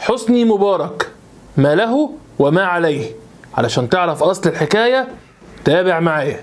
حسني مبارك ما له وما عليه علشان تعرف اصل الحكايه تابع معايا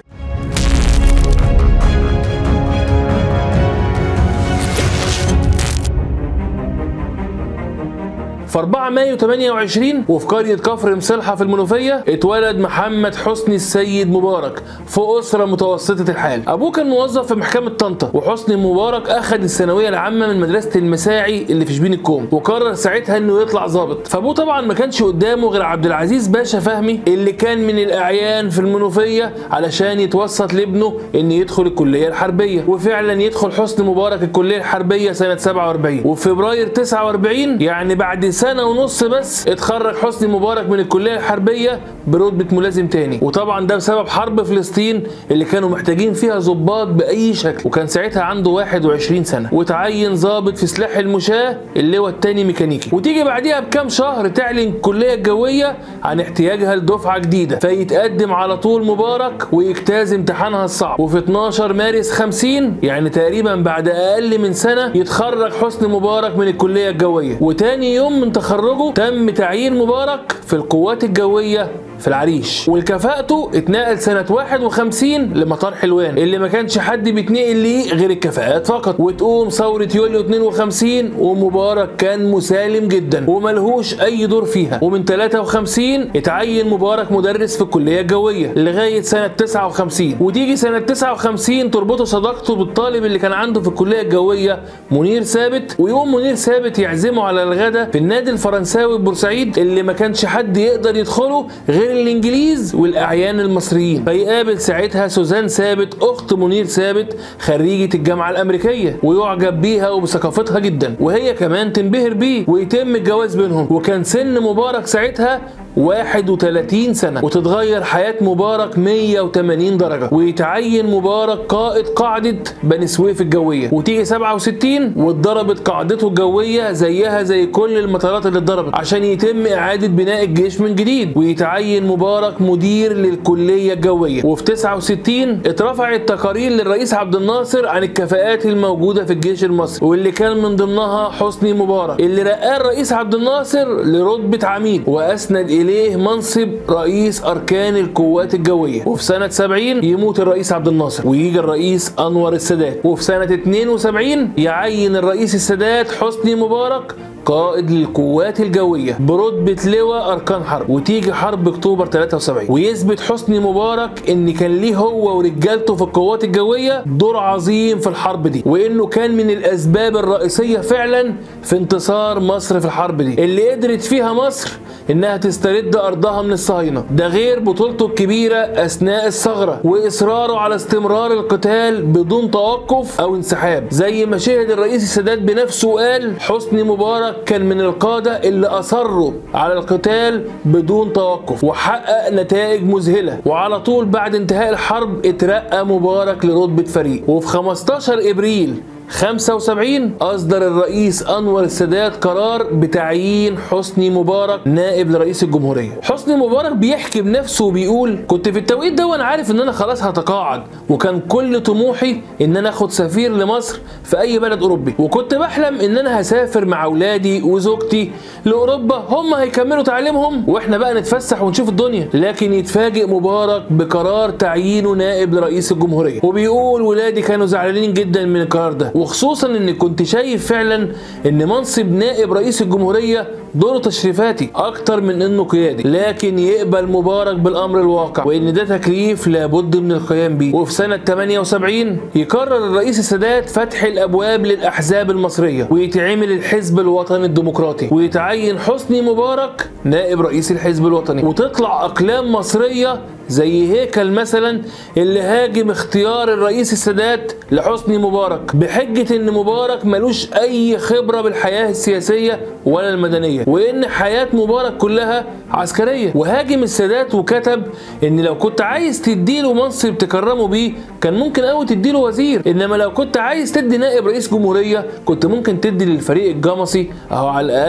في 4 مايو 28 وفي قرية كفر مصلحة في المنوفية اتولد محمد حسني السيد مبارك في أسرة متوسطة الحال أبوه كان موظف في محكمة طنطا وحسني مبارك أخذ الثانوية العامة من مدرسة المساعي اللي في شبين الكوم وقرر ساعتها إنه يطلع ظابط فأبوه طبعا ما كانش قدامه غير عبد العزيز باشا فهمي اللي كان من الأعيان في المنوفية علشان يتوسط لابنه إن يدخل الكلية الحربية وفعلا يدخل حسني مبارك الكلية الحربية سنة 47 وفي فبراير 49 يعني بعد سنه ونص بس اتخرج حسني مبارك من الكليه الحربيه برتبه ملازم تاني وطبعا ده بسبب حرب فلسطين اللي كانوا محتاجين فيها ضباط باي شكل وكان ساعتها عنده 21 سنه وتعين ضابط في سلاح المشاه اللواء التاني ميكانيكي وتيجي بعديها بكام شهر تعلن الكليه الجويه عن احتياجها لدفعه جديده فيتقدم على طول مبارك ويجتاز امتحانها الصعب وفي 12 مارس 50 يعني تقريبا بعد اقل من سنه يتخرج حسني مبارك من الكليه الجويه وتاني يوم من تخرجه تم تعيين مبارك في القوات الجوية في العريش والكفاءته اتنقل سنة 51 لمطار حلوان اللي ما كانش حد بيتنقل ليه غير الكفاءات فقط وتقوم ثورة يوليو 52 ومبارك كان مسالم جدا وملهوش أي دور فيها ومن 53 اتعين مبارك مدرس في الكلية الجوية لغاية سنة 59 وتيجي سنة 59 تربطه صداقته بالطالب اللي كان عنده في الكلية الجوية منير ثابت ويقوم منير ثابت يعزمه على الغداء في النادي الفرنساوي بورسعيد اللي ما كانش حد يقدر يدخله غير الانجليز والاعيان المصريين فيقابل ساعتها سوزان ثابت اخت منير ثابت خريجه الجامعه الامريكيه ويعجب بيها وبثقافتها جدا وهي كمان تنبهر بيه ويتم الجواز بينهم وكان سن مبارك ساعتها 31 سنة وتتغير حياة مبارك 180 درجة ويتعين مبارك قائد قاعدة بني سويف الجوية وتيجي 67 واتضربت قاعدته الجوية زيها زي كل المطارات اللي اتضربت عشان يتم إعادة بناء الجيش من جديد ويتعين مبارك مدير للكلية الجوية وفي 69 اترفعت تقارير للرئيس عبد الناصر عن الكفاءات الموجودة في الجيش المصري واللي كان من ضمنها حسني مبارك اللي رقاه الرئيس عبد الناصر لرتبة عميد وأسند إليه منصب رئيس أركان القوات الجوية وفي سنة 70 يموت الرئيس عبد الناصر ويجي الرئيس أنور السادات وفي سنة 72 يعين الرئيس السادات حسني مبارك قائد للقوات الجوية برتبة لواء أركان حرب وتيجي حرب أكتوبر 73 ويثبت حسني مبارك إن كان ليه هو ورجالته في القوات الجوية دور عظيم في الحرب دي وإنه كان من الأسباب الرئيسية فعلا في انتصار مصر في الحرب دي اللي قدرت فيها مصر انها تسترد ارضها من الصهاينه ده غير بطولته الكبيره اثناء الثغره واصراره على استمرار القتال بدون توقف او انسحاب زي ما شهد الرئيس السادات بنفسه وقال حسني مبارك كان من القاده اللي اصروا على القتال بدون توقف وحقق نتائج مذهله وعلى طول بعد انتهاء الحرب اترقى مبارك لرتبه فريق وفي 15 ابريل 75 أصدر الرئيس أنور السادات قرار بتعيين حسني مبارك نائب لرئيس الجمهورية حسني مبارك بيحكي بنفسه وبيقول كنت في التوقيت ده وأنا عارف إن أنا خلاص هتقاعد وكان كل طموحي إن أنا آخد سفير لمصر في أي بلد أوروبي وكنت بحلم إن أنا هسافر مع أولادي وزوجتي لأوروبا هم هيكملوا تعليمهم وإحنا بقى نتفسح ونشوف الدنيا لكن يتفاجئ مبارك بقرار تعيينه نائب لرئيس الجمهورية وبيقول ولادي كانوا زعلانين جدا من القرار ده وخصوصا ان كنت شايف فعلا ان منصب نائب رئيس الجمهوريه دوره تشريفاتي اكتر من انه قيادي لكن يقبل مبارك بالامر الواقع وان ده تكليف لابد من القيام بيه وفي سنه 78 يقرر الرئيس السادات فتح الابواب للاحزاب المصريه ويتعمل الحزب الوطني الديمقراطي ويتعين حسني مبارك نائب رئيس الحزب الوطني وتطلع اقلام مصريه زي هيكل مثلا اللي هاجم اختيار الرئيس السادات لحسني مبارك بحجة ان مبارك ملوش اي خبرة بالحياة السياسية ولا المدنية وان حياة مبارك كلها عسكرية وهاجم السادات وكتب ان لو كنت عايز تديله منصب تكرمه بيه كان ممكن قوي تديله وزير انما لو كنت عايز تدي نائب رئيس جمهورية كنت ممكن تدي للفريق الجمصي اهو على الاقل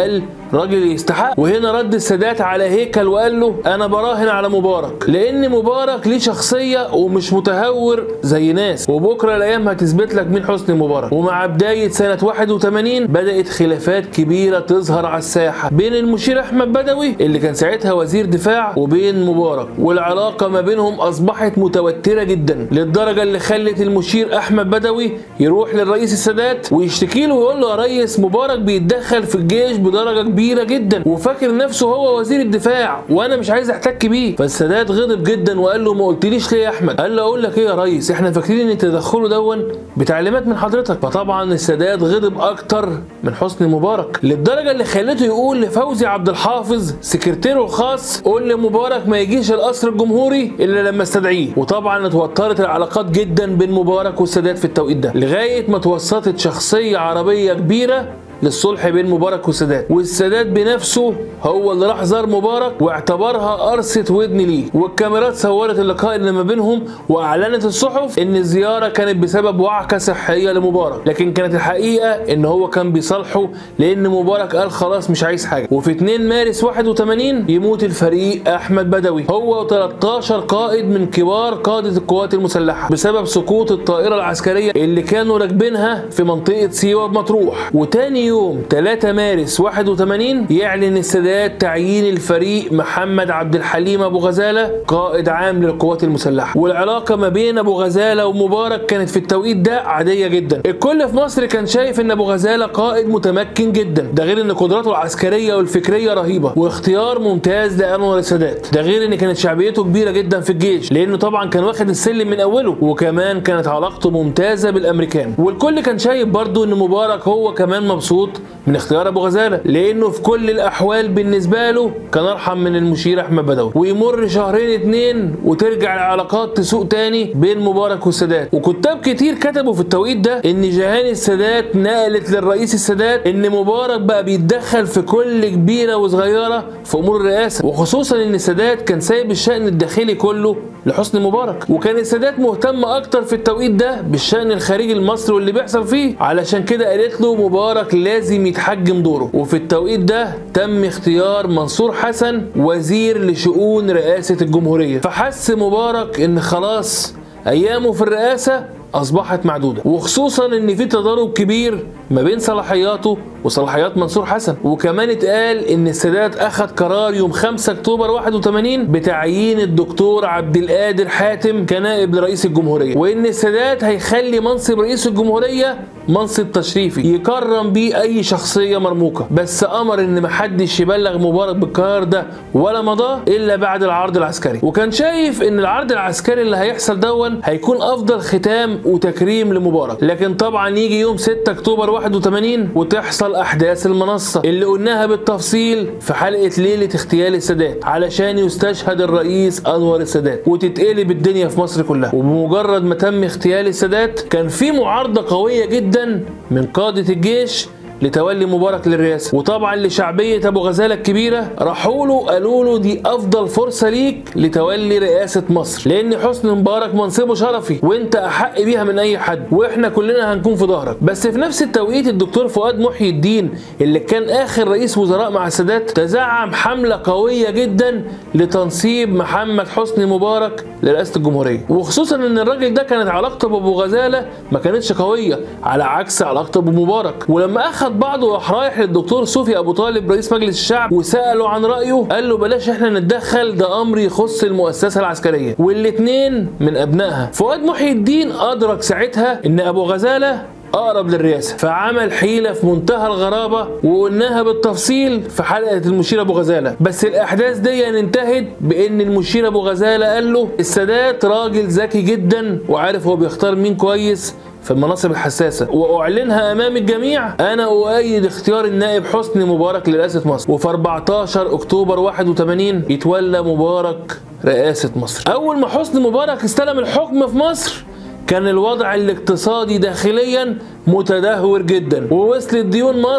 راجل يستحق وهنا رد السادات على هيكل وقال له انا براهن على مبارك لان مبارك ليه شخصيه ومش متهور زي ناس وبكره الايام هتثبت لك مين حسني مبارك ومع بدايه سنه 81 بدات خلافات كبيره تظهر على الساحه بين المشير احمد بدوي اللي كان ساعتها وزير دفاع وبين مبارك والعلاقه ما بينهم اصبحت متوتره جدا للدرجه اللي خلت المشير احمد بدوي يروح للرئيس السادات ويشتكي له ويقول له يا ريس مبارك بيتدخل في الجيش بدرجه كبيره جدا وفاكر نفسه هو وزير الدفاع وانا مش عايز احتك بيه فالسادات غضب جدا وقال له ما قلتليش ليه يا احمد قال له اقول لك ايه يا ريس احنا فاكرين ان تدخله دون بتعليمات من حضرتك فطبعا السادات غضب اكتر من حسني مبارك للدرجه اللي خلته يقول لفوزي عبد الحافظ سكرتيره الخاص قول لمبارك ما يجيش القصر الجمهوري الا لما استدعيه وطبعا اتوترت العلاقات جدا بين مبارك والسادات في التوقيت ده لغايه ما توسطت شخصيه عربيه كبيره للصلح بين مبارك والسادات والسادات بنفسه هو اللي راح زار مبارك واعتبرها قرصة ودن ليه والكاميرات صورت اللقاء اللي ما بينهم واعلنت الصحف ان الزياره كانت بسبب وعكه صحيه لمبارك لكن كانت الحقيقه ان هو كان بيصالحه لان مبارك قال خلاص مش عايز حاجه وفي 2 مارس 81 يموت الفريق احمد بدوي هو و13 قائد من كبار قاده القوات المسلحه بسبب سقوط الطائره العسكريه اللي كانوا راكبينها في منطقه سيوه بمطروح وتاني يوم 3 مارس 81 يعلن السادات تعيين الفريق محمد عبد الحليم ابو غزاله قائد عام للقوات المسلحه والعلاقه ما بين ابو غزاله ومبارك كانت في التوقيت ده عاديه جدا الكل في مصر كان شايف ان ابو غزاله قائد متمكن جدا ده غير ان قدراته العسكريه والفكريه رهيبه واختيار ممتاز لانور السادات ده غير ان كانت شعبيته كبيره جدا في الجيش لانه طبعا كان واخد السلم من اوله وكمان كانت علاقته ممتازه بالامريكان والكل كان شايف برضه ان مبارك هو كمان مبسوط من اختيار ابو غزاله لانه في كل الاحوال بالنسبه له كان ارحم من المشير احمد بدوي ويمر شهرين اتنين وترجع العلاقات تسوق تاني بين مبارك والسادات وكتاب كتير كتبوا في التوقيت ده ان جهان السادات نقلت للرئيس السادات ان مبارك بقى بيتدخل في كل كبيره وصغيره في امور الرئاسه وخصوصا ان السادات كان سايب الشان الداخلي كله لحسني مبارك وكان السادات مهتم اكتر في التوقيت ده بالشان الخارجي المصري واللي بيحصل فيه علشان كده قالت له مبارك لازم يتحجم دوره وفي التوقيت ده تم اختيار منصور حسن وزير لشؤون رئاسه الجمهوريه فحس مبارك ان خلاص ايامه في الرئاسه اصبحت معدوده وخصوصا ان في تضارب كبير ما بين صلاحياته وصلاحيات منصور حسن وكمان اتقال ان السادات اخذ قرار يوم 5 اكتوبر 81 بتعيين الدكتور عبد القادر حاتم كنائب لرئيس الجمهوريه وان السادات هيخلي منصب رئيس الجمهوريه منصب تشريفي يكرم بيه اي شخصيه مرموقه بس امر ان محدش يبلغ مبارك بالقرار ده ولا مضاه الا بعد العرض العسكري وكان شايف ان العرض العسكري اللي هيحصل دون هيكون افضل ختام وتكريم لمبارك لكن طبعا يجي يوم 6 اكتوبر 81 وتحصل احداث المنصه اللي قلناها بالتفصيل في حلقه ليله اغتيال السادات علشان يستشهد الرئيس انور السادات وتتقلب الدنيا في مصر كلها وبمجرد ما تم اغتيال السادات كان في معارضه قويه جدا من قاده الجيش لتولي مبارك للرئاسه وطبعا لشعبيه ابو غزاله الكبيره راحوا له قالوا له دي افضل فرصه ليك لتولي رئاسه مصر لان حسني مبارك منصبه شرفي وانت احق بيها من اي حد واحنا كلنا هنكون في ظهرك بس في نفس التوقيت الدكتور فؤاد محي الدين اللي كان اخر رئيس وزراء مع السادات تزعم حمله قويه جدا لتنصيب محمد حسني مبارك لرئاسه الجمهوريه وخصوصا ان الراجل ده كانت علاقته بابو غزاله ما كانتش قويه على عكس علاقته بمبارك ولما اخذ بعضه وراح رايح للدكتور صوفي ابو طالب رئيس مجلس الشعب وساله عن رايه قال له بلاش احنا نتدخل ده امر يخص المؤسسه العسكريه والاثنين من ابنائها فؤاد محي الدين ادرك ساعتها ان ابو غزاله اقرب للرئاسه فعمل حيله في منتهى الغرابه وقلناها بالتفصيل في حلقه المشير ابو غزاله بس الاحداث دي انتهت بان المشير ابو غزاله قال له السادات راجل ذكي جدا وعارف هو بيختار مين كويس في المناصب الحساسة وأعلنها أمام الجميع أنا أؤيد اختيار النائب حسني مبارك لرئاسة مصر وفي 14 أكتوبر 81 يتولى مبارك رئاسة مصر أول ما حسني مبارك استلم الحكم في مصر كان الوضع الاقتصادي داخليا متدهور جدا ووصلت ديون مصر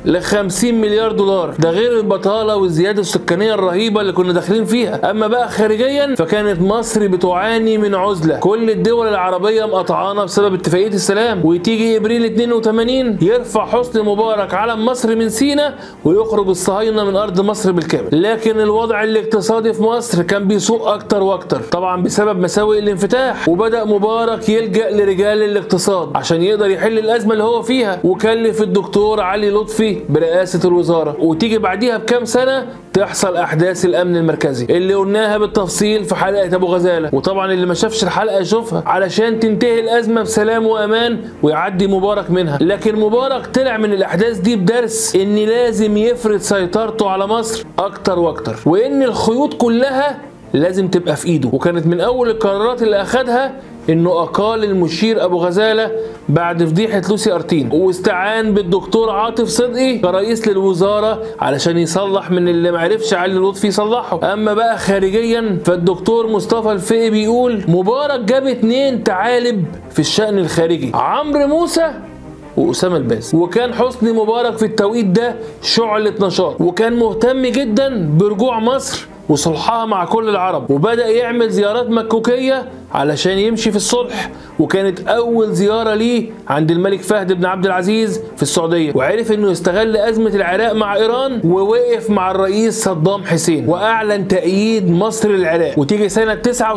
ل 50 مليار دولار ده غير البطاله والزياده السكانيه الرهيبه اللي كنا داخلين فيها اما بقى خارجيا فكانت مصر بتعاني من عزله كل الدول العربيه مقطعانا بسبب اتفاقيه السلام وتيجي ابريل 82 يرفع حسني مبارك علم مصر من سينا ويخرج الصهاينه من ارض مصر بالكامل لكن الوضع الاقتصادي في مصر كان بيسوء اكتر واكتر طبعا بسبب مساوئ الانفتاح وبدا مبارك يلجا لرجال الاقتصاد عشان يقدر يحل الازمه اللي هو فيها وكلف الدكتور علي لطفي برئاسه الوزاره وتيجي بعديها بكام سنه تحصل احداث الامن المركزي اللي قلناها بالتفصيل في حلقه ابو غزاله وطبعا اللي ما شافش الحلقه يشوفها علشان تنتهي الازمه بسلام وامان ويعدي مبارك منها لكن مبارك طلع من الاحداث دي بدرس ان لازم يفرض سيطرته على مصر اكتر واكتر وان الخيوط كلها لازم تبقى في ايده وكانت من اول القرارات اللي اخدها انه اقال المشير ابو غزاله بعد فضيحه لوسي ارتين واستعان بالدكتور عاطف صدقي كرئيس للوزاره علشان يصلح من اللي معرفش علي لطفي يصلحه اما بقى خارجيا فالدكتور مصطفى الفقي بيقول مبارك جاب اتنين تعالب في الشان الخارجي عمرو موسى واسامه الباز وكان حسني مبارك في التوقيت ده شعله نشاط وكان مهتم جدا برجوع مصر وصلحها مع كل العرب وبدأ يعمل زيارات مكوكية علشان يمشي في الصلح وكانت أول زيارة ليه عند الملك فهد بن عبد العزيز في السعودية وعرف إنه يستغل أزمة العراق مع إيران ووقف مع الرئيس صدام حسين وأعلن تأييد مصر للعراق وتيجي سنة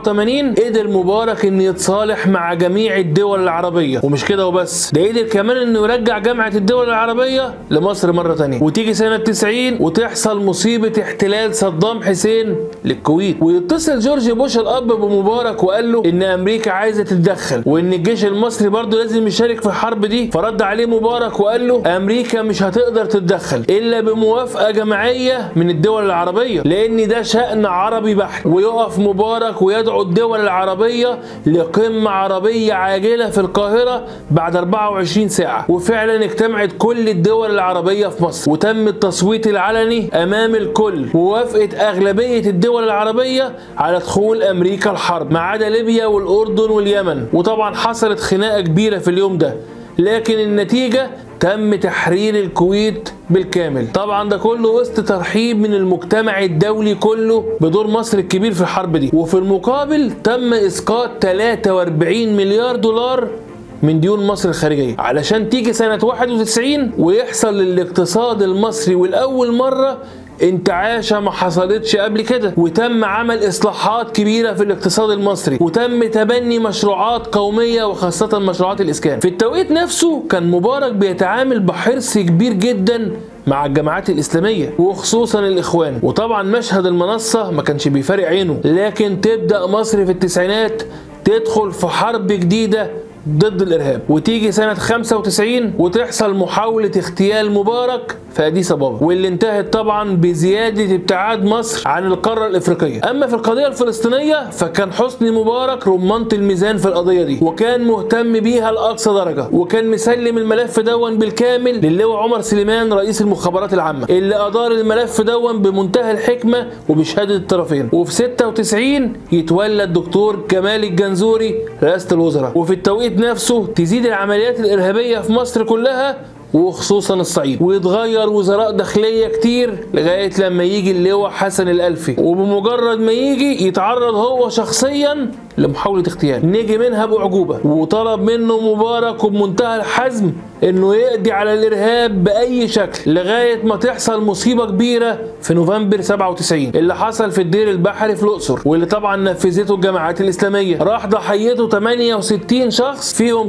89 قدر مبارك إنه يتصالح مع جميع الدول العربية ومش كده وبس ده قدر كمان إنه يرجع جامعة الدول العربية لمصر مرة تانية وتيجي سنة 90 وتحصل مصيبة احتلال صدام حسين للكويت ويتصل جورج بوش الأب بمبارك وقال له ان امريكا عايزه تتدخل وان الجيش المصري برضه لازم يشارك في الحرب دي فرد عليه مبارك وقال له امريكا مش هتقدر تتدخل الا بموافقه جماعيه من الدول العربيه لان ده شان عربي بحت ويقف مبارك ويدعو الدول العربيه لقمه عربيه عاجله في القاهره بعد 24 ساعه وفعلا اجتمعت كل الدول العربيه في مصر وتم التصويت العلني امام الكل ووافقت اغلبيه الدول العربيه على دخول امريكا الحرب ما عدا ليبيا ليبيا والأردن واليمن وطبعا حصلت خناقة كبيرة في اليوم ده لكن النتيجة تم تحرير الكويت بالكامل طبعا ده كله وسط ترحيب من المجتمع الدولي كله بدور مصر الكبير في الحرب دي وفي المقابل تم اسقاط 43 مليار دولار من ديون مصر الخارجية علشان تيجي سنة 91 ويحصل للاقتصاد المصري والأول مرة انتعاشة ما حصلتش قبل كده وتم عمل اصلاحات كبيرة في الاقتصاد المصري وتم تبني مشروعات قومية وخاصة مشروعات الاسكان في التوقيت نفسه كان مبارك بيتعامل بحرص كبير جدا مع الجماعات الإسلامية وخصوصا الإخوان وطبعا مشهد المنصة ما كانش بيفارق عينه لكن تبدأ مصر في التسعينات تدخل في حرب جديدة ضد الارهاب وتيجي سنه 95 وتحصل محاوله اغتيال مبارك في اديس ابابا واللي انتهت طبعا بزياده ابتعاد مصر عن القاره الافريقيه اما في القضيه الفلسطينيه فكان حسني مبارك رمانه الميزان في القضيه دي وكان مهتم بيها لاقصى درجه وكان مسلم الملف دون بالكامل للواء عمر سليمان رئيس المخابرات العامه اللي ادار الملف دون بمنتهى الحكمه وبشهاده الطرفين وفي 96 يتولى الدكتور كمال الجنزوري رئاسه الوزراء وفي التوقيت نفسه تزيد العمليات الارهابيه في مصر كلها وخصوصا الصعيد ويتغير وزراء داخلية كتير لغاية لما يجي اللواء حسن الألفي وبمجرد ما يجي يتعرض هو شخصيا لمحاولة اغتيال نيجي منها بأعجوبة وطلب منه مبارك وبمنتهى الحزم انه يقضي على الارهاب باي شكل لغايه ما تحصل مصيبه كبيره في نوفمبر 97 اللي حصل في الدير البحري في الاقصر واللي طبعا نفذته الجماعات الاسلاميه راح ضحيته 68 شخص فيهم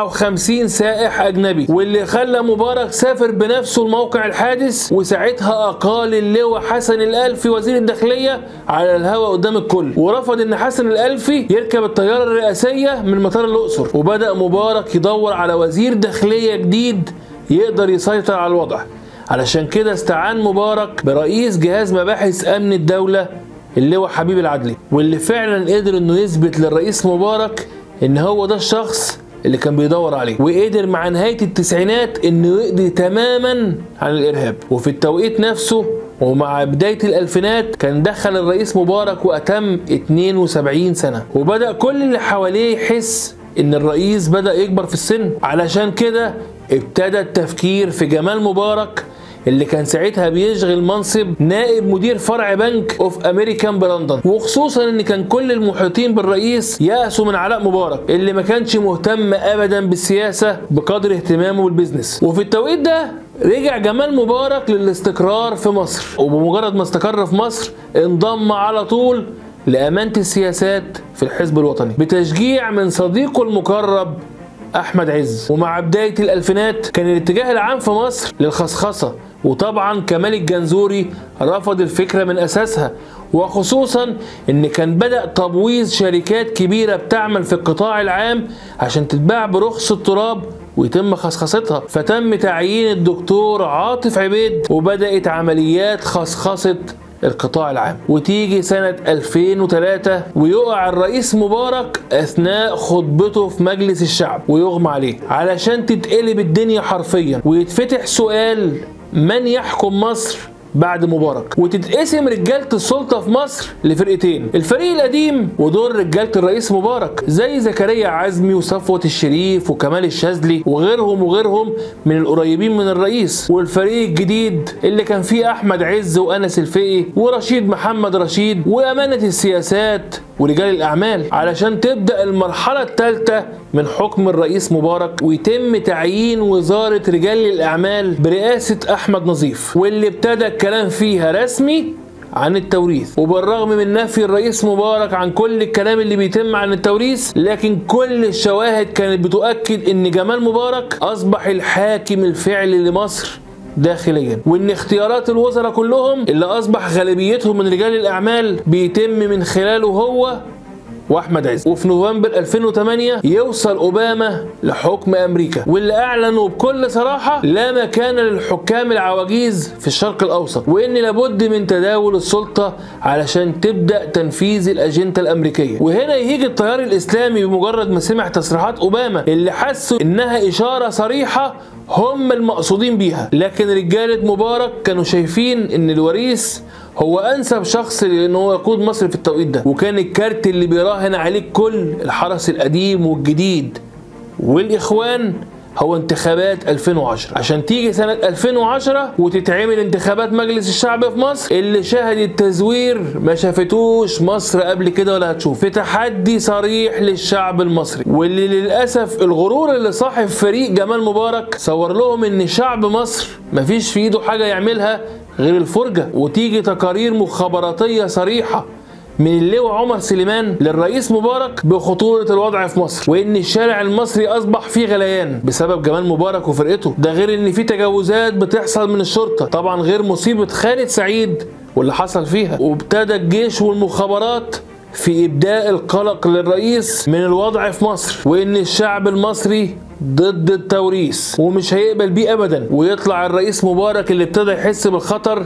59 سائح اجنبي واللي خلى مبارك سافر بنفسه لموقع الحادث وساعتها اقال اللواء حسن الالفي وزير الداخليه على الهواء قدام الكل ورفض ان حسن الالفي يركب الطياره الرئاسيه من مطار الاقصر وبدا مبارك يدور على وزير داخليه جديد يقدر يسيطر على الوضع علشان كده استعان مبارك برئيس جهاز مباحث امن الدوله اللواء حبيب العدلي واللي فعلا قدر انه يثبت للرئيس مبارك ان هو ده الشخص اللي كان بيدور عليه وقدر مع نهايه التسعينات انه يقضي تماما عن الارهاب وفي التوقيت نفسه ومع بداية الألفينات كان دخل الرئيس مبارك وأتم 72 سنة وبدأ كل اللي حواليه يحس إن الرئيس بدأ يكبر في السن علشان كده ابتدى التفكير في جمال مبارك اللي كان ساعتها بيشغل منصب نائب مدير فرع بنك اوف امريكان بلندن وخصوصا ان كان كل المحيطين بالرئيس يأسوا من علاء مبارك اللي ما كانش مهتم ابدا بالسياسه بقدر اهتمامه بالبزنس وفي التوقيت ده رجع جمال مبارك للاستقرار في مصر وبمجرد ما استقر في مصر انضم على طول لأمانة السياسات في الحزب الوطني بتشجيع من صديقه المقرب احمد عز ومع بدايه الالفينات كان الاتجاه العام في مصر للخصخصه وطبعا كمال الجنزوري رفض الفكره من اساسها وخصوصا ان كان بدا تبويظ شركات كبيره بتعمل في القطاع العام عشان تتباع برخص التراب ويتم خصخصتها فتم تعيين الدكتور عاطف عبيد وبدات عمليات خصخصه القطاع العام وتيجي سنة 2003 ويقع الرئيس مبارك أثناء خطبته في مجلس الشعب ويغمى عليه علشان تتقلب الدنيا حرفيا ويتفتح سؤال من يحكم مصر بعد مبارك وتتقسم رجاله السلطه في مصر لفرقتين الفريق القديم ودول رجاله الرئيس مبارك زي زكريا عزمي وصفوه الشريف وكمال الشاذلي وغيرهم وغيرهم من القريبين من الرئيس والفريق الجديد اللي كان فيه احمد عز وانس الفقي ورشيد محمد رشيد وامانه السياسات ورجال الاعمال علشان تبدا المرحله الثالثه من حكم الرئيس مبارك ويتم تعيين وزاره رجال الاعمال برئاسه احمد نظيف واللي ابتدى الكلام فيها رسمي عن التوريث وبالرغم من نفي الرئيس مبارك عن كل الكلام اللي بيتم عن التوريث لكن كل الشواهد كانت بتؤكد ان جمال مبارك اصبح الحاكم الفعلي لمصر داخليا وان اختيارات الوزراء كلهم اللي اصبح غالبيتهم من رجال الاعمال بيتم من خلاله هو واحمد عز وفي نوفمبر 2008 يوصل اوباما لحكم امريكا واللي اعلنوا بكل صراحه لا مكان للحكام العواجيز في الشرق الاوسط وان لابد من تداول السلطه علشان تبدا تنفيذ الاجنده الامريكيه وهنا يهيج التيار الاسلامي بمجرد ما سمع تصريحات اوباما اللي حسوا انها اشاره صريحه هم المقصودين بيها لكن رجاله مبارك كانوا شايفين ان الوريث هو انسب شخص لان هو يقود مصر في التوقيت ده وكان الكارت اللي بيراهن عليه كل الحرس القديم والجديد والاخوان هو انتخابات 2010 عشان تيجي سنة 2010 وتتعمل انتخابات مجلس الشعب في مصر اللي شهدت تزوير ما شافتوش مصر قبل كده ولا هتشوف في تحدي صريح للشعب المصري واللي للأسف الغرور اللي صاحب فريق جمال مبارك صور لهم ان شعب مصر مفيش في ايده حاجة يعملها غير الفرجة وتيجي تقارير مخابراتية صريحة من اللواء عمر سليمان للرئيس مبارك بخطورة الوضع في مصر وإن الشارع المصري أصبح فيه غليان بسبب جمال مبارك وفرقته ده غير إن في تجاوزات بتحصل من الشرطة طبعا غير مصيبة خالد سعيد واللي حصل فيها وابتدى الجيش والمخابرات في إبداء القلق للرئيس من الوضع في مصر وإن الشعب المصري ضد التوريث ومش هيقبل بيه أبدا ويطلع الرئيس مبارك اللي ابتدى يحس بالخطر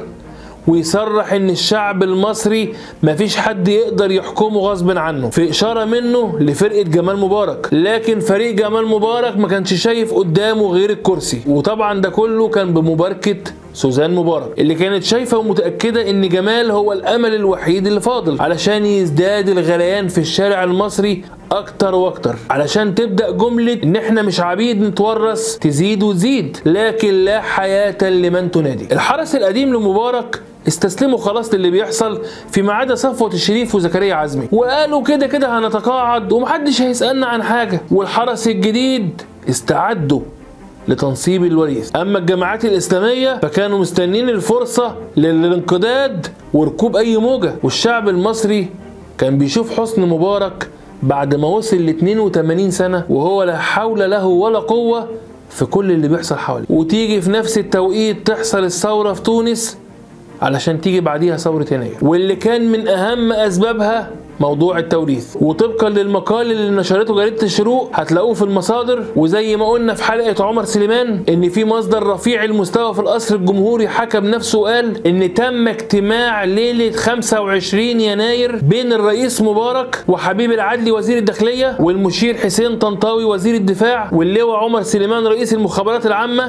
ويصرح ان الشعب المصري مفيش حد يقدر يحكمه غصب عنه في اشاره منه لفرقه جمال مبارك لكن فريق جمال مبارك ما كانش شايف قدامه غير الكرسي وطبعا ده كله كان بمباركه سوزان مبارك اللي كانت شايفه ومتاكده ان جمال هو الامل الوحيد اللي فاضل علشان يزداد الغليان في الشارع المصري اكتر واكتر علشان تبدا جمله ان احنا مش عبيد نتورث تزيد وتزيد لكن لا حياه لمن تنادي الحرس القديم لمبارك استسلموا خلاص للي بيحصل فيما عدا صفوة الشريف وزكريا عزمي وقالوا كده كده هنتقاعد ومحدش هيسألنا عن حاجة والحرس الجديد استعدوا لتنصيب الوريث اما الجماعات الاسلاميه فكانوا مستنين الفرصه للانقضاض وركوب اي موجه والشعب المصري كان بيشوف حسن مبارك بعد ما وصل ل 82 سنه وهو لا حول له ولا قوه في كل اللي بيحصل حواليه وتيجي في نفس التوقيت تحصل الثوره في تونس علشان تيجي بعديها ثورة يناير واللي كان من أهم أسبابها موضوع التوريث وطبقا للمقال اللي نشرته جريده الشروق هتلاقوه في المصادر وزي ما قلنا في حلقه عمر سليمان ان في مصدر رفيع المستوى في القصر الجمهوري حكى بنفسه وقال ان تم اجتماع ليله 25 يناير بين الرئيس مبارك وحبيب العدلي وزير الداخليه والمشير حسين طنطاوي وزير الدفاع واللواء عمر سليمان رئيس المخابرات العامه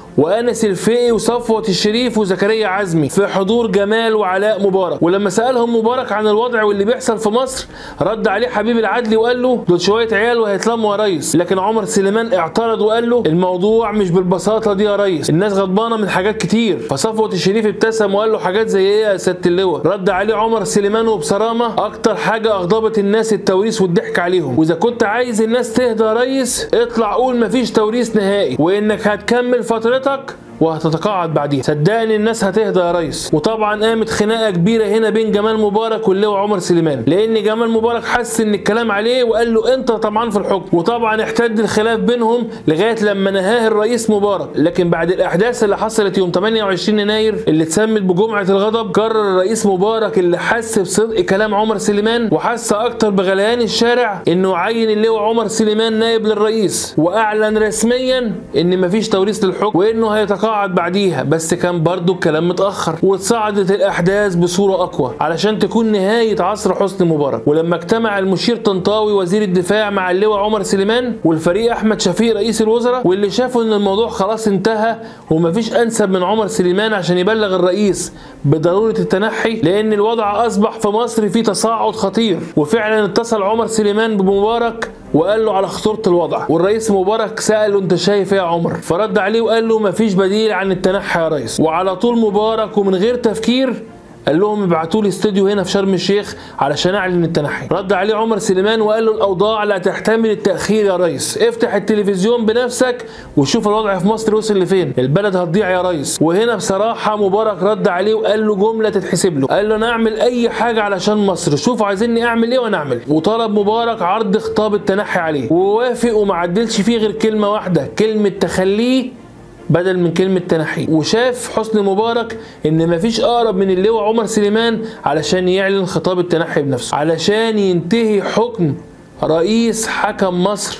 وانس الفقي وصفوه الشريف وزكريا عزمي في حضور جمال وعلاء مبارك ولما سالهم مبارك عن الوضع واللي بيحصل في مصر رد عليه حبيب العدلي وقال له دول شويه عيال وهيتلموا يا ريس لكن عمر سليمان اعترض وقال له الموضوع مش بالبساطه دي يا ريس الناس غضبانه من حاجات كتير فصفوه الشريف ابتسم وقال له حاجات زي ايه يا سياده اللواء رد عليه عمر سليمان وبصرامه اكتر حاجه اغضبت الناس التوريث والضحك عليهم واذا كنت عايز الناس تهدى يا ريس اطلع قول مفيش توريث نهائي وانك هتكمل فترتك وهتتقاعد بعديها صدقني الناس هتهدى يا ريس وطبعا قامت خناقه كبيره هنا بين جمال مبارك واللواء عمر سليمان لان جمال مبارك حس ان الكلام عليه وقال له انت طبعا في الحكم وطبعا احتد الخلاف بينهم لغايه لما نهاه الرئيس مبارك لكن بعد الاحداث اللي حصلت يوم 28 يناير اللي اتسمت بجمعه الغضب قرر الرئيس مبارك اللي حس بصدق كلام عمر سليمان وحس اكتر بغليان الشارع انه عين اللواء عمر سليمان نائب للرئيس واعلن رسميا ان مفيش توريث للحكم وانه هيتقاعد تقاعد بعديها بس كان برضو الكلام متأخر وتصاعدت الأحداث بصورة أقوى علشان تكون نهاية عصر حسني مبارك ولما اجتمع المشير طنطاوي وزير الدفاع مع اللواء عمر سليمان والفريق أحمد شفيق رئيس الوزراء واللي شافوا إن الموضوع خلاص انتهى ومفيش أنسب من عمر سليمان عشان يبلغ الرئيس بضرورة التنحي لأن الوضع أصبح في مصر فيه تصاعد خطير وفعلا اتصل عمر سليمان بمبارك وقال له على خطوره الوضع والرئيس مبارك ساله انت شايف ايه يا عمر فرد عليه وقال له مفيش بديل عن التنحي يا ريس وعلى طول مبارك ومن غير تفكير قال لهم ابعتوا لي استوديو هنا في شرم الشيخ علشان اعلن التنحي رد عليه عمر سليمان وقال له الاوضاع لا تحتمل التاخير يا ريس افتح التلفزيون بنفسك وشوف الوضع في مصر وصل لفين البلد هتضيع يا ريس وهنا بصراحه مبارك رد عليه وقال له جمله تتحسب له قال له انا اعمل اي حاجه علشان مصر شوفوا عايزيني اعمل ايه وانا اعمل وطلب مبارك عرض خطاب التنحي عليه ووافق وما عدلش فيه غير كلمه واحده كلمه تخليه بدل من كلمة تنحي وشاف حسني مبارك ان مفيش اقرب من اللواء عمر سليمان علشان يعلن خطاب التنحي بنفسه علشان ينتهي حكم رئيس حكم مصر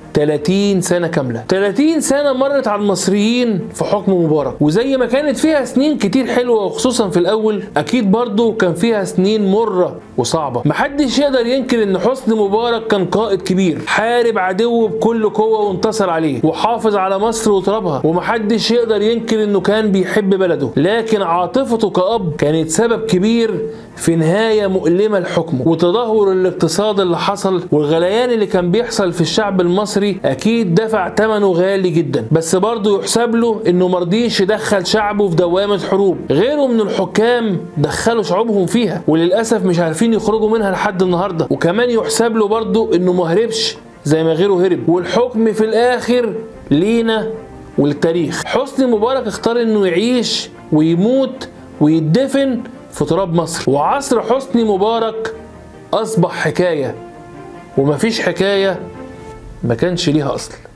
30 سنة كاملة 30 سنة مرت على المصريين في حكم مبارك وزي ما كانت فيها سنين كتير حلوة وخصوصا في الأول أكيد برضو كان فيها سنين مرة وصعبة محدش يقدر ينكر إن حسني مبارك كان قائد كبير حارب عدوه بكل قوة وانتصر عليه وحافظ على مصر وترابها ومحدش يقدر ينكر إنه كان بيحب بلده لكن عاطفته كأب كانت سبب كبير في نهاية مؤلمة لحكمه وتدهور الاقتصاد اللي حصل والغليان اللي كان بيحصل في الشعب المصري أكيد دفع ثمنه غالي جدا بس برضه يحسب له إنه مرضيش يدخل شعبه في دوامة حروب غيره من الحكام دخلوا شعوبهم فيها وللأسف مش عارفين يخرجوا منها لحد النهاردة وكمان يحسب له برضه إنه ما هربش زي ما غيره هرب والحكم في الآخر لينا وللتاريخ حسني مبارك اختار إنه يعيش ويموت ويدفن في تراب مصر وعصر حسني مبارك أصبح حكاية ومفيش حكاية ما كانش ليها أصل